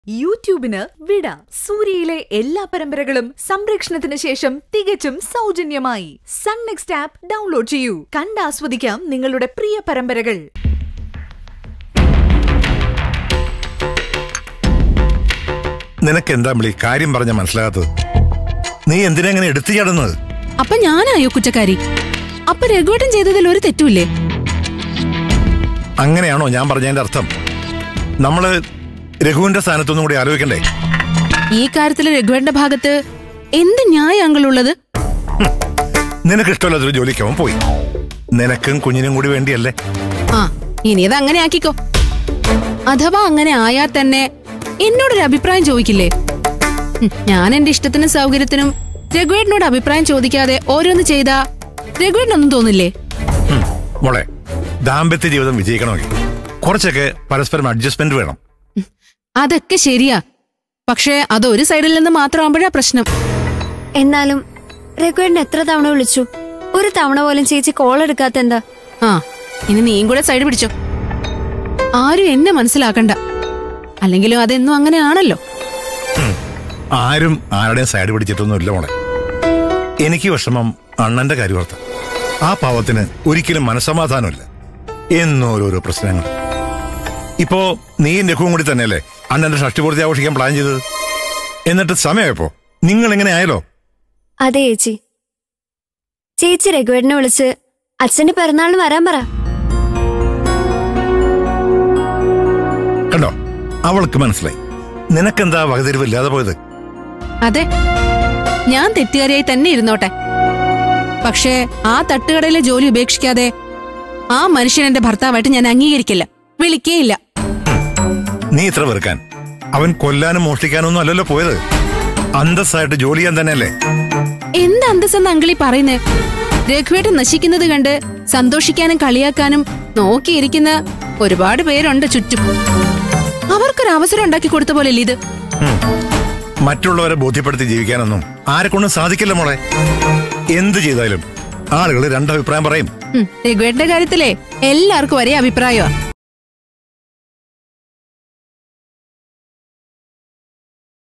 യൂട്യൂബിന് വിട സൂര്യയിലെ എല്ലാ പരമ്പരകളും സംരക്ഷണത്തിന് ശേഷം തികച്ചും സൗജന്യമായി സൺ നെക്സ്റ്റ് ആപ്പ് ഡൗൺലോഡ് ചെയ്യൂ കണ്ടാസ്വദിക്കാം നിങ്ങളുടെ പ്രിയ പരമ്പരകൾ നിനക്ക് എന്താ വിളി കാര്യം പറഞ്ഞ മനസ്സിലാകാത്തത് നീ എന്തിനാ ഇങ്ങനെ എടുത്തു ചാടുന്നത് അപ്പൊ ഞാനായോ കുറ്റക്കാരി അപ്പൊ രഘുവേട്ടൻ ചെയ്തതിൽ ഒരു തെറ്റുമില്ലേ അങ്ങനെയാണോ ഞാൻ പറഞ്ഞതിന്റെ അർത്ഥം നമ്മള് രഘുവിന്റെ സ്ഥാനത്തൊന്നും കൂടി ആലോചിക്കണ്ടേ ഈ കാര്യത്തിൽ രഘുവേട്ടന്റെ ഭാഗത്ത് എന്ത് ന്യായാങ്കളുള്ളത് നിനക്ക് ഇഷ്ടമല്ലാത്തൊരു ജോലിക്ക് അവൻ പോയി നിനക്കും കുഞ്ഞിനും കൂടി വേണ്ടിയല്ലേ ആ ഇനി അത് അങ്ങനെ ആക്കിക്കോ അഥവാ അങ്ങനെ ആയാൽ തന്നെ എന്നോടൊരു അഭിപ്രായം ചോദിക്കില്ലേ ഉം, ഞാൻ എന്റെ ഇഷ്ടത്തിനും സൗകര്യത്തിനും രഘുവേട്ടനോട് അഭിപ്രായം ചോദിക്കാതെ ഓരോന്ന് ചെയ്താ രഘുവേട്ടനൊന്നും തോന്നില്ലേ ഹും, മോളെ ദാമ്പത്യ ജീവിതം വിജയിക്കണമെങ്കിൽ കുറച്ചൊക്കെ പരസ്പരം അഡ്ജസ്റ്റ്മെന്റ് വേണം അതൊക്കെ ശരിയാ പക്ഷേ അത് ഒരു സൈഡിൽ നിന്ന് മാത്രമാകുമ്പോഴാ പ്രശ്നം എന്നാലും രഘുവേട്ടൻ എത്ര തവണ വിളിച്ചു ഒരു തവണ പോലും ചേച്ചി കോൾ എടുക്കാത്ത എന്താ ആ ഇനി നീയും കൂടെ സൈഡ് പിടിച്ചോ ആരും എന്നെ മനസ്സിലാക്കണ്ട അല്ലെങ്കിലും അതെന്നും അങ്ങനെയാണല്ലോ ആരും ആരുടെയും സൈഡ് പിടിച്ചിട്ടൊന്നുമില്ല മോളെ എനിക്ക് വിഷമം അണ്ണന്റെ കാര്യവാർത്ത ആ പാവത്തിന് ഒരിക്കലും മനസ്സമാധാനമില്ല എന്നോരോരോ പ്രശ്നങ്ങൾ ഇപ്പോ നീയും രഘുവും കൂടി തന്നെയല്ലേ അണ്ണന്റെ ഷഷ്ടിപൂർത്തി ആഘോഷിക്കാൻ പ്ലാൻ ചെയ്തത് എന്നിട്ട് സമയമായപ്പോ നിങ്ങൾ എങ്ങനെ ആയല്ലോ അതെ ചേച്ചി ചേച്ചി രഘുവേട്ടനെ വിളിച്ച് അച്ഛന്റെ പിറന്നാളിന് വരാൻ പറ കണ്ടോ അവൾക്ക് മനസ്സിലായി നിനക്കെന്താ വകതിരിവില്ലാതെ പോയത് അതെ ഞാൻ തെറ്റുകാരിയായി തന്നെ ഇരുന്നോട്ടെ പക്ഷേ ആ തട്ടുകടയിലെ ജോലി ഉപേക്ഷിക്കാതെ ആ മനുഷ്യൻ എന്റെ ഭർത്താവായിട്ട് ഞാൻ അംഗീകരിക്കില്ല വിളിക്കേയില്ല നീ ഇത്ര വെറുക്കാൻ അവൻ കൊല്ലാനും മോഷ്ടിക്കാനൊന്നും അല്ലല്ലോ പോയത് അന്തസ്സായിട്ട് ജോലി ചെയ്യാൻ തന്നെയല്ലേ എന്ത് അന്തസ്സെന്ന് അങ്കിളി പറയുന്നേ രഘുവേട്ടൻ നശിക്കുന്നത് കണ്ട് സന്തോഷിക്കാനും കളിയാക്കാനും നോക്കിയിരിക്കുന്ന ഒരുപാട് പേരുണ്ട് ചുറ്റും അവർക്കൊരു അവസരം ഉണ്ടാക്കി കൊടുത്ത പോലെ ഇത് ഉം. മറ്റുള്ളവരെ ബോധ്യപ്പെടുത്തി ജീവിക്കാനൊന്നും ആരെക്കൊണ്ടും സാധിക്കില്ല മോളെ എന്ത് ചെയ്താലും ആളുകൾ രണ്ടഭിപ്രായം പറയും ഉം, രഘുവേട്ടന്റെ കാര്യത്തിലേ എല്ലാവർക്കും ഒരേ അഭിപ്രായമാ